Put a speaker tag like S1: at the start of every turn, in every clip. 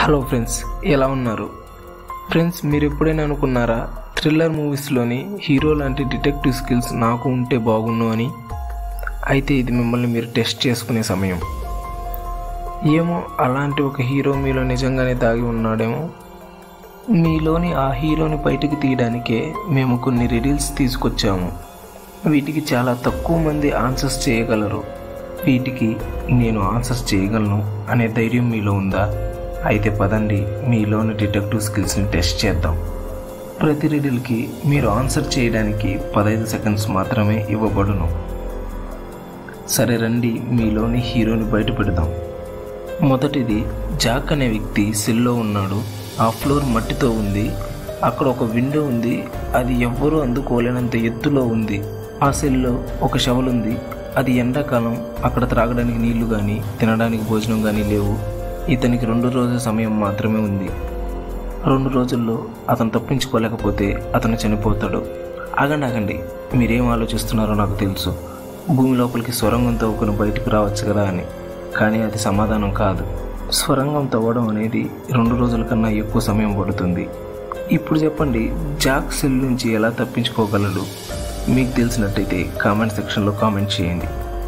S1: hello friends ఎలా ఉన్నారు friends మీరు ఎప్పుడైనా అనుకున్నారా థ్రిల్లర్ మూవీస్లోని హీరో లాంటి డిటెక్టివ్ స్కిల్స్ నాకు ఉంటే బాగుండు అని అయితే ఇది మిమ్మల్ని మీరు టెస్ట్ చేసుకునే సమయం ఏమో అలాంటి ఒక హీరో మీలో నిజంగానే దాగి ఉన్నాడేమో మీలోని ఆ హీరోని బయటికి తీయడానికే మేము కొన్ని రిడిల్స్ తీసుకొచ్చాము వీటికి చాలా తక్కువ మంది ఆన్సర్స్ చేయగలరు వీటికి నేను ఆన్సర్స్ చేయగలను అనే ధైర్యం మీలో ఉందా అయితే పదండి మీలోని డిటెక్టివ్ స్కిల్స్ని టెస్ట్ చేద్దాం ప్రతి రిడిల్కి మీరు ఆన్సర్ చేయడానికి పదహైదు సెకండ్స్ మాత్రమే ఇవ్వబడును సరే రండి మీలోని హీరోని బయట పెడదాం మొదటిది జాక్ అనే వ్యక్తి సెల్లో ఉన్నాడు ఆ ఫ్లోర్ మట్టితో ఉంది అక్కడ ఒక విండో ఉంది అది ఎవ్వరూ అందుకోలేనంత ఎత్తులో ఉంది ఆ సెల్లో ఒక షవల్ ఉంది అది ఎండాకాలం అక్కడ త్రాగడానికి నీళ్లు కానీ తినడానికి భోజనం కానీ లేవు ఇతనికి రెండు రోజుల సమయం మాత్రమే ఉంది రెండు రోజుల్లో అతను తప్పించుకోలేకపోతే అతను చనిపోతాడు ఆగండి ఆగండి మీరేం ఆలోచిస్తున్నారో నాకు తెలుసు భూమి లోపలికి స్వరంగం తవ్వుకుని బయటకు రావచ్చు కదా అని కానీ అది సమాధానం కాదు స్వరంగం తవ్వడం అనేది రెండు రోజుల కన్నా ఎక్కువ సమయం పడుతుంది ఇప్పుడు చెప్పండి జాక్ సెల్ నుంచి ఎలా తప్పించుకోగలడు మీకు తెలిసినట్టయితే కామెంట్ సెక్షన్లో కామెంట్ చేయండి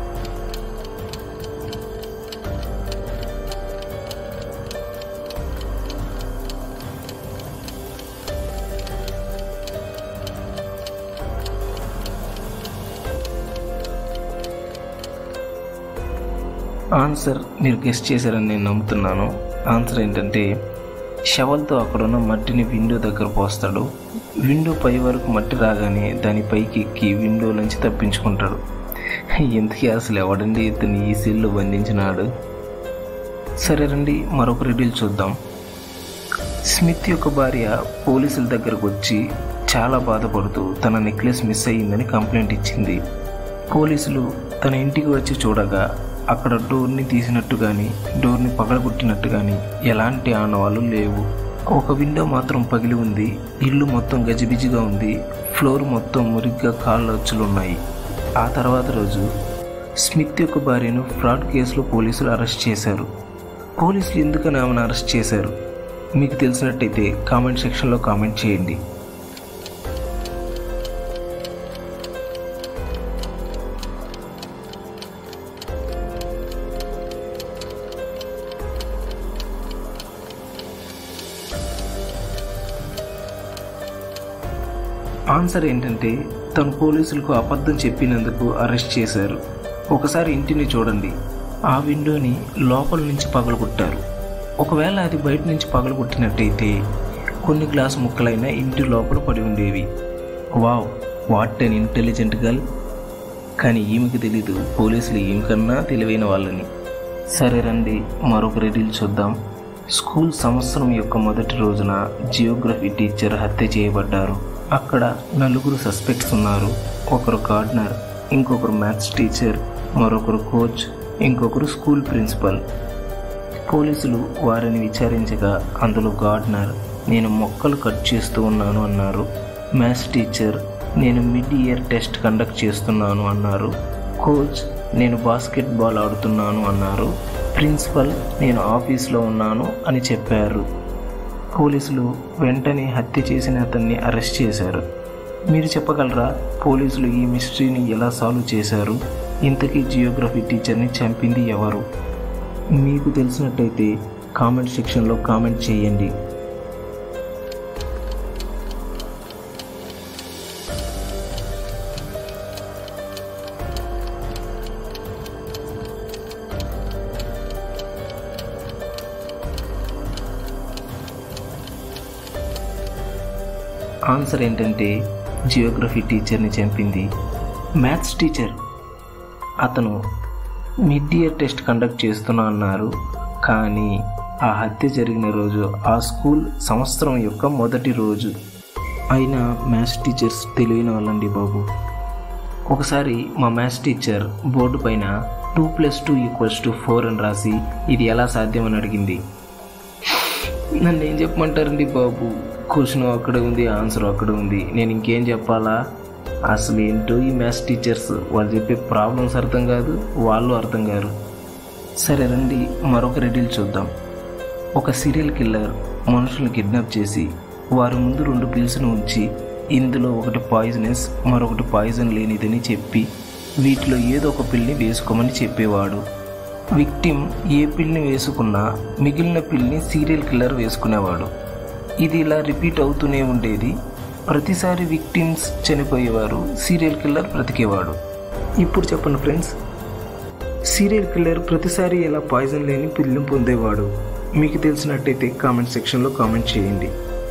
S1: ఆన్సర్ మీరు గెస్ట్ చేశారని నేను నమ్ముతున్నాను ఆన్సర్ ఏంటంటే షవల్తో అక్కడున్న మట్టిని విండో దగ్గర పోస్తాడు విండో పై వరకు మట్టి రాగానే దాని పైకి ఎక్కి విండో నుంచి తప్పించుకుంటాడు ఎందుకు అసలు ఎవడండి ఇతన్ని ఈ సెల్లో బంధించినాడు సరే రండి మరొక రిడిల్ చూద్దాం స్మిత్ యొక్క భార్య పోలీసుల దగ్గరకు వచ్చి చాలా బాధపడుతూ తన నెక్లెస్ మిస్ అయ్యిందని కంప్లైంట్ ఇచ్చింది పోలీసులు తన ఇంటికి వచ్చి చూడగా అక్కడ డోర్ని తీసినట్టు కానీ డోర్ని పగలగొట్టినట్టు కానీ ఎలాంటి ఆనవాళ్ళు లేవు ఒక విండో మాత్రం పగిలి ఉంది ఇల్లు మొత్తం గజిబిజిగా ఉంది ఫ్లోర్ మొత్తం మురిగ్గా కాళ్ళ అచ్చులున్నాయి ఆ తర్వాత రోజు స్మిత్ యొక్క భార్యను ఫ్రాడ్ కేసులో పోలీసులు అరెస్ట్ చేశారు పోలీసులు ఎందుకని ఆమెను అరెస్ట్ చేశారు మీకు తెలిసినట్టయితే కామెంట్ సెక్షన్లో కామెంట్ చేయండి ఆన్సర్ ఏంటంటే తను పోలీసులకు అబద్ధం చెప్పినందుకు అరెస్ట్ చేశారు ఒకసారి ఇంటిని చూడండి ఆ విండోని లోపల నుంచి పగలగొట్టారు ఒకవేళ అది బయట నుంచి పగలగొట్టినట్టయితే కొన్ని గ్లాస్ ముక్కలైనా ఇంటి లోపల పడి ఉండేవి wow what an intelligent girl కానీ ఈమెకి తెలీదు పోలీసులు ఈమె కన్నా తెలివైన వాళ్ళని సరే రండి మరొక రెడీలు చూద్దాం స్కూల్ సంవత్సరం యొక్క మొదటి రోజున జియోగ్రఫీ టీచర్ హత్య చేయబడ్డారు అక్కడ నలుగురు సస్పెక్ట్స్ ఉన్నారు ఒకరు గార్డనర్ ఇంకొకరు మ్యాథ్స్ టీచర్ మరొకరు కోచ్ ఇంకొకరు స్కూల్ ప్రిన్సిపల్ పోలీసులు వారిని విచారించగా అందులో గార్డనర్ నేను మొక్కలు కట్ చేస్తూ ఉన్నాను అన్నారు మ్యాథ్స్ టీచర్ నేను మిడ్ ఇయర్ టెస్ట్ కండక్ట్ చేస్తున్నాను అన్నారు కోచ్ నేను బాస్కెట్బాల్ ఆడుతున్నాను అన్నారు ప్రిన్సిపల్ నేను ఆఫీస్లో ఉన్నాను అని చెప్పారు పోలీసులు వెంటనే హత్య చేసిన అతన్ని అరెస్ట్ చేశారు మీరు చెప్పగలరా పోలీసులు ఈ మిస్టరీని ఎలా సాల్వ్ చేశారు ఇంతకీ జియోగ్రఫీ టీచర్ని చంపింది ఎవరు మీకు తెలిసినట్టయితే కామెంట్ సెక్షన్లో కామెంట్ చేయండి ఆన్సర్ ఏంటంటే జియోగ్రఫీ టీచర్ని చంపింది మ్యాథ్స్ టీచర్ అతను మిడ్ ఇయర్ టెస్ట్ కండక్ట్ చేస్తున్నా అన్నారు కానీ ఆ హత్య జరిగిన రోజు ఆ స్కూల్ సంవత్సరం యొక్క మొదటి రోజు అయినా మ్యాథ్స్ టీచర్స్ తెలియని వాళ్ళండి బాబు ఒకసారి మా మ్యాథ్స్ టీచర్ బోర్డు పైన two plus two equals to four అని రాసి ఇది ఎలా సాధ్యమని అడిగింది నన్ను ఏం చెప్పమంటారండి బాబు క్వశ్చన్ అక్కడ ఉంది ఆన్సర్ అక్కడ ఉంది నేను ఇంకేం చెప్పాలా అసలు ఏంటో ఈ మ్యాథ్స్ టీచర్స్ వాళ్ళు చెప్పే ప్రాబ్లమ్స్ అర్థం కాదు వాళ్ళు అర్థం కాదు సరే రండి మరొక రెడీలు చూద్దాం ఒక సీరియల్ కిల్లర్ మనుషులను కిడ్నాప్ చేసి వారి ముందు రెండు పిల్స్ను ఉంచి ఇందులో ఒకటి పాయిజనస్ మరొకటి పాయిజన్ లేనిదని చెప్పి వీటిలో ఏదో ఒక పిల్ని వేసుకోమని చెప్పేవాడు విక్టిమ్ ఏ పిల్ని వేసుకున్నా మిగిలిన పిల్ని సీరియల్ కిల్లర్ వేసుకునేవాడు ఇది ఇలా రిపీట్ అవుతూనే ఉండేది ప్రతిసారి విక్టిమ్స్ చనిపోయేవారు సీరియల్ కిల్లర్ బ్రతికేవాడు ఇప్పుడు చెప్పండి ఫ్రెండ్స్ సీరియల్ కిల్లర్ ప్రతిసారి ఇలా పాయిజన్ లేని పిల్లిని పొందేవాడు మీకు తెలిసినట్టయితే కామెంట్ సెక్షన్లో కామెంట్ చేయండి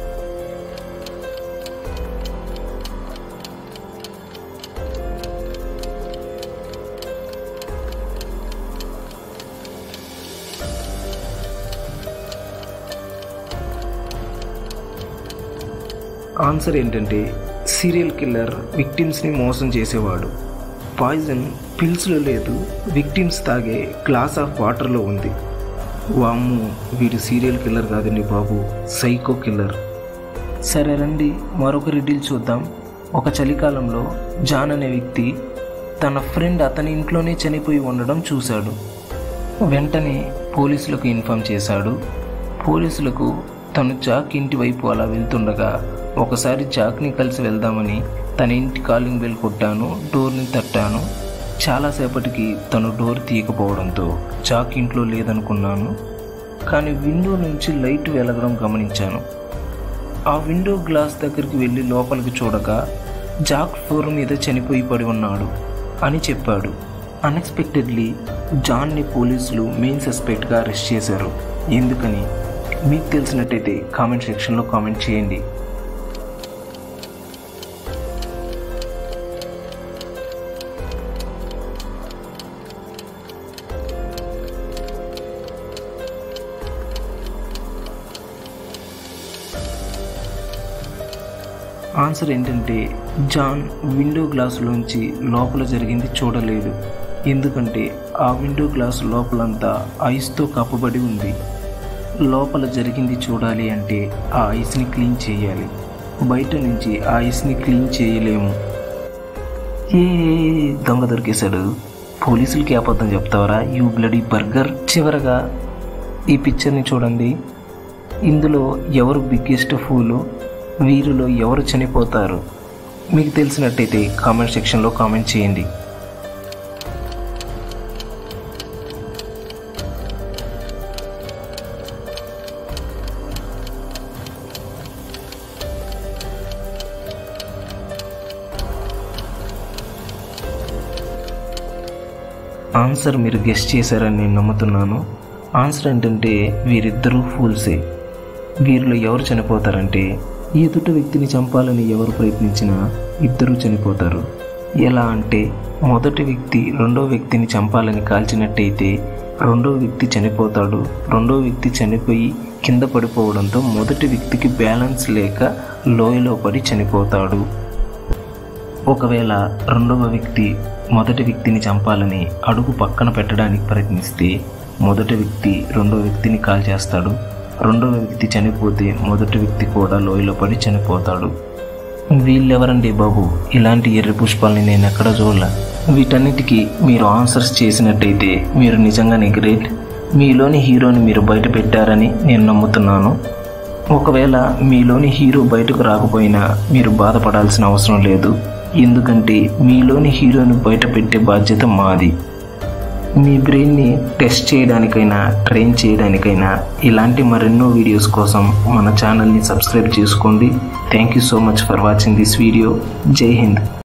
S1: ఆన్సర్ ఏంటంటే సీరియల్ కిల్లర్ విక్టిమ్స్ని మోసం చేసేవాడు పాయిజన్ పిల్స్లో లేదు విక్టిమ్స్ తాగే గ్లాస్ ఆఫ్ వాటర్లో ఉంది వామ్ము వీడు సీరియల్ కిల్లర్ కాదండి బాబు సైకో కిల్లర్ సరే రండి మరొక రిడ్డిల్ చూద్దాం ఒక చలికాలంలో జాన్ అనే వ్యక్తి తన ఫ్రెండ్ అతని ఇంట్లోనే చనిపోయి ఉండడం చూశాడు వెంటనే పోలీసులకు ఇన్ఫామ్ చేశాడు పోలీసులకు తను జాక్ ఇంటి వైపు అలా వెళ్తుండగా ఒకసారి జాక్ని కలిసి వెళ్దామని తన ఇంటి కాలింగ్ బెల్ కొట్టాను డోర్ని తట్టాను చాలాసేపటికి తను డోర్ తీయకపోవడంతో జాక్ ఇంట్లో లేదనుకున్నాను కానీ విండో నుంచి లైట్ వెలగడం గమనించాను ఆ విండో గ్లాస్ దగ్గరికి వెళ్ళి లోపలికి చూడగా జాక్ ఫ్లోర్ మీద చనిపోయి పడి ఉన్నాడు అని చెప్పాడు అన్ఎక్స్పెక్టెడ్లీ జాన్ని పోలీసులు మెయిన్ సస్పెక్ట్గా అరెస్ట్ చేశారు ఎందుకని మీకు తెలిసినట్టయితే కామెంట్ సెక్షన్లో కామెంట్ చేయండి ఆన్సర్ ఏంటంటే జాన్ విండో గ్లాసులోంచి లోపల జరిగింది చూడలేడు ఎందుకంటే ఆ విండో గ్లాస్ లోపలంతా ఐస్తో కప్పబడి ఉంది లోపల జరిగింది చూడాలి అంటే ఆ ఐస్ని క్లీన్ చేయాలి బయట నుంచి ఆ ఐస్ని క్లీన్ చేయలేము ఏ దొంగ దొరికేశాడు పోలీసులకి అబద్ధం చెప్తావరా యూ బ్లడీ బర్గర్ చివరగా ఈ పిక్చర్ని చూడండి ఇందులో ఎవరు బిగ్గెస్ట్ ఫూలు వీరిలో ఎవరు చనిపోతారు మీకు తెలిసినట్టయితే కామెంట్ సెక్షన్లో కామెంట్ చేయండి ఆన్సర్ మీరు గెస్ట్ చేశారని నేను నమ్ముతున్నాను ఆన్సర్ ఏంటంటే వీరిద్దరూ ఫూల్సే వీరిలో ఎవరు చనిపోతారంటే ఎదుటి వ్యక్తిని చంపాలని ఎవరు ప్రయత్నించినా ఇద్దరూ చనిపోతారు ఎలా అంటే మొదటి వ్యక్తి రెండో వ్యక్తిని చంపాలని కాల్చినట్టయితే రెండో వ్యక్తి చనిపోతాడు రెండో వ్యక్తి చనిపోయి కింద పడిపోవడంతో మొదటి వ్యక్తికి బ్యాలెన్స్ లేక లోయలో పడి చనిపోతాడు ఒకవేళ రెండవ వ్యక్తి మొదటి వ్యక్తిని చంపాలని అడుగు పక్కన పెట్టడానికి ప్రయత్నిస్తే మొదటి వ్యక్తి రెండో వ్యక్తిని కాల్ చేస్తాడు రెండవ వ్యక్తి చనిపోతే మొదటి వ్యక్తి కూడా లోయలో పడి చనిపోతాడు వీళ్ళెవరండి బాబు ఇలాంటి ఎర్రి పుష్పాలని నేను ఎక్కడ చూడలే వీటన్నిటికీ మీరు ఆన్సర్స్ చేసినట్టయితే మీరు నిజంగానే గ్రేట్ మీలోని హీరోని మీరు బయట పెట్టారని నేను నమ్ముతున్నాను ఒకవేళ మీలోని హీరో బయటకు రాకపోయినా మీరు బాధపడాల్సిన అవసరం లేదు ఎందుకంటే మీలోని హీరోని బయట పెట్టే బాధ్యత మాది మీ బ్రెయిన్ని టెస్ట్ చేయడానికైనా ట్రైన్ చేయడానికైనా ఇలాంటి మరెన్నో వీడియోస్ కోసం మన ఛానల్ని సబ్స్క్రైబ్ చేసుకోండి thank you so much for watching this video జై హింద్